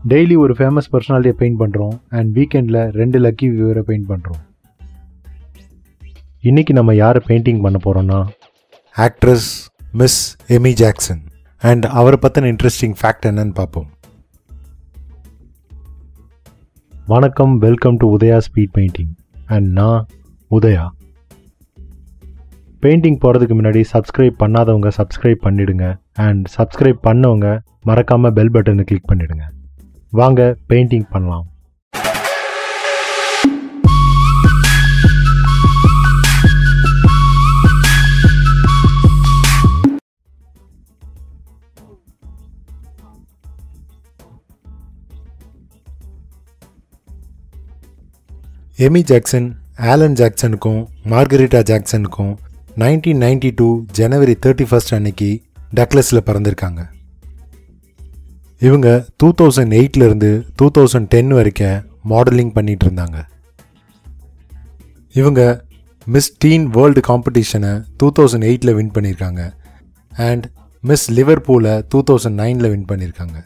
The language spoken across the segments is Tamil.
டெய்லி ஒரு ஃபேமஸ் பர்சனாலிட்டியை பெயிண்ட் பண்ணுறோம் அண்ட் வீக்கெண்டில் ரெண்டு லக்கி வியூவரை பெயிண்ட் பண்ணுறோம் இன்றைக்கி நம்ம யாரை பெயிண்டிங் பண்ண போகிறோன்னா actress miss Amy Jackson and அவரை பற்றின இன்ட்ரெஸ்டிங் ஃபேக்ட் என்னன்னு பார்ப்போம் வணக்கம் welcome to Udaya speed painting and நான் உதயா பெயிண்டிங் போகிறதுக்கு முன்னாடி சப்ஸ்கிரைப் பண்ணாதவங்க சப்ஸ்கிரைப் பண்ணிடுங்க அண்ட் சப்ஸ்கிரைப் பண்ணவங்க மறக்காமல் பெல் பட்டனை கிளிக் பண்ணிடுங்க வாங்க பெயிண்டிங் பண்ணலாம் எமி ஜாக்சன் ஆலன் ஜாக்சனுக்கும் மார்கரிட்டா ஜாக்சனுக்கும் nineteen ninety two January thirty first அன்னைக்கு டக்லஸில் பிறந்திருக்காங்க இவங்க டூ தௌசண்ட் எயிட்லேருந்து டூ தௌசண்ட் டென் வரைக்கும் மாடலிங் பண்ணிட்டு இருந்தாங்க இவங்க மிஸ் டீன் வேர்ல்டு காம்படிஷனை டூ தௌசண்ட் எயிட்டில் வின் பண்ணியிருக்காங்க அண்ட் மிஸ் லிவர்பூலை டூ தௌசண்ட் நைனில் வின் பண்ணியிருக்காங்க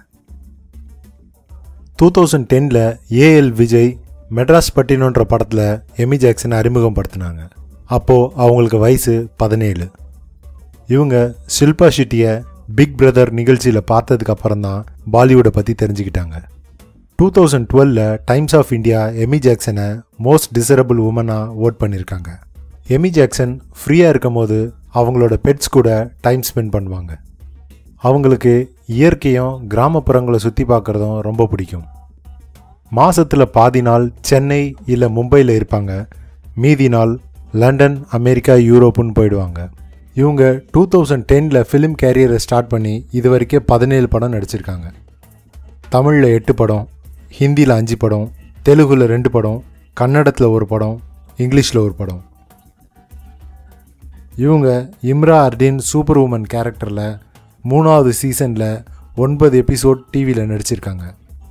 டூ தௌசண்ட் டெனில் ஏஎல் விஜய் மெட்ராஸ் பட்டினோன்ற படத்தில் எமி ஜாக்சனை அறிமுகப்படுத்தினாங்க அப்போது அவங்களுக்கு வயசு பதினேழு இவங்க ஷில்பா ஷெட்டியை பிக் பிரதர் நிகழ்ச்சியில் பார்த்ததுக்கு அப்புறம் தான் பாலிவுட்டை பற்றி தெரிஞ்சுக்கிட்டாங்க டூ தௌசண்ட் டுவெலில் டைம்ஸ் ஆஃப் இந்தியா எமி ஜாக்சனை மோஸ்ட் டிசரபிள் உமனாக ஓட் பண்ணியிருக்காங்க எமி ஜாக்சன் ஃப்ரீயாக இருக்கும் போது அவங்களோட பெட்ஸ் கூட டைம் ஸ்பெண்ட் பண்ணுவாங்க அவங்களுக்கு இயற்கையும் கிராமப்புறங்களை சுற்றி பார்க்குறதும் ரொம்ப பிடிக்கும் மாதத்தில் பாதி நாள் சென்னை இல்லை மும்பையில் இருப்பாங்க மீதி நாள் லண்டன் அமெரிக்கா யூரோப்புன்னு போயிடுவாங்க இவங்க டூ தௌசண்ட் டெனில் ஃபிலிம் கேரியரை ஸ்டார்ட் பண்ணி இது வரைக்கும் பதினேழு படம் நடிச்சிருக்காங்க தமிழில் எட்டு படம் ஹிந்தியில் அஞ்சு படம் தெலுங்குல ரெண்டு படம் கன்னடத்தில் ஒரு படம் இங்கிலீஷில் ஒரு படம் இவங்க இம்ரா அர்டின் சூப்பர் உமன் கேரக்டரில் மூணாவது சீசனில் ஒன்பது எபிசோட் டிவியில் நடிச்சிருக்காங்க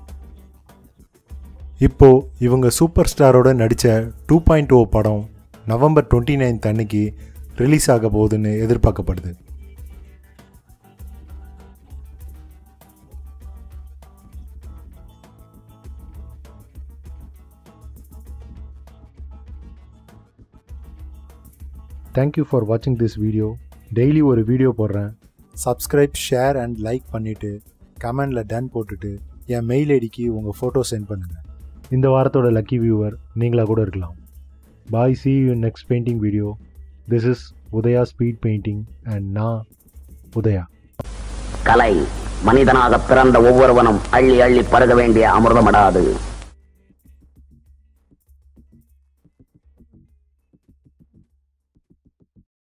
இப்போ இவங்க சூப்பர் ஸ்டாரோட நடித்த டூ பாயிண்ட் ஓ படம் நவம்பர் டுவெண்ட்டி நைன்த் அன்னைக்கு ரிலீஸ் ஆக போகுதுன்னு எதிர்பார்க்கப்படுது தேங்க்யூ ஃபார் வாட்சிங் திஸ் வீடியோ டெய்லி ஒரு வீடியோ போடுறேன் சப்ஸ்கிரைப் ஷேர் அண்ட் லைக் பண்ணிவிட்டு கமெண்டில் டன் போட்டுட்டு என் மெயில் ஐடிக்கு உங்கள் ஃபோட்டோ சென்ட் பண்ணுங்கள் இந்த வாரத்தோட லக்கி வியூவர் நீங்களாக கூட இருக்கலாம் bye see you next painting video this is Udaya speed painting and நான் உதயா கலை மனிதனாக பிறந்த ஒவ்வொருவனும் அள்ளி அள்ளி பருக வேண்டிய அமிர்தமடாது